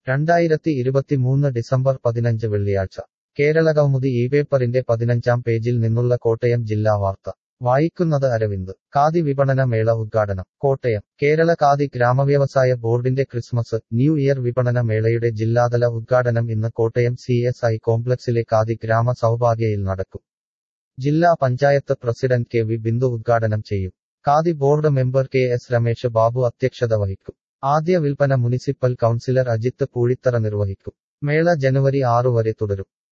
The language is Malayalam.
രണ്ടായിരത്തി ഇരുപത്തിമൂന്ന് ഡിസംബർ പതിനഞ്ച് വെള്ളിയാഴ്ച കേരളകൗമുദി ഈ പേപ്പറിന്റെ പതിനഞ്ചാം പേജിൽ നിന്നുള്ള കോട്ടയം ജില്ലാ വാർത്ത വായിക്കുന്നത് അരവിന്ദ് ഖാദി വിപണന മേള ഉദ്ഘാടനം കോട്ടയം കേരള ഖാദി ഗ്രാമവ്യവസായ ബോർഡിന്റെ ക്രിസ്മസ് ന്യൂ ഇയർ വിപണന മേളയുടെ ജില്ലാതല ഉദ്ഘാടനം ഇന്ന് കോട്ടയം സി എസ് ഐ കോംപ്ലക്സിലെ ഖാദി ഗ്രാമ സൗഭാഗ്യയിൽ നടക്കും ജില്ലാ panchayat president K V Bindu ഉദ്ഘാടനം ചെയ്യും khadi board member K S Ramesh Babu അധ്യക്ഷത വഹിക്കും ആദ്യ വിൽപ്പന മുനിസിപ്പൽ കൗൺസിലർ അജിത്ത് പൂഴിത്തറ നിർവഹിക്കും മേള ജനുവരി ആറു വരെ തുടരും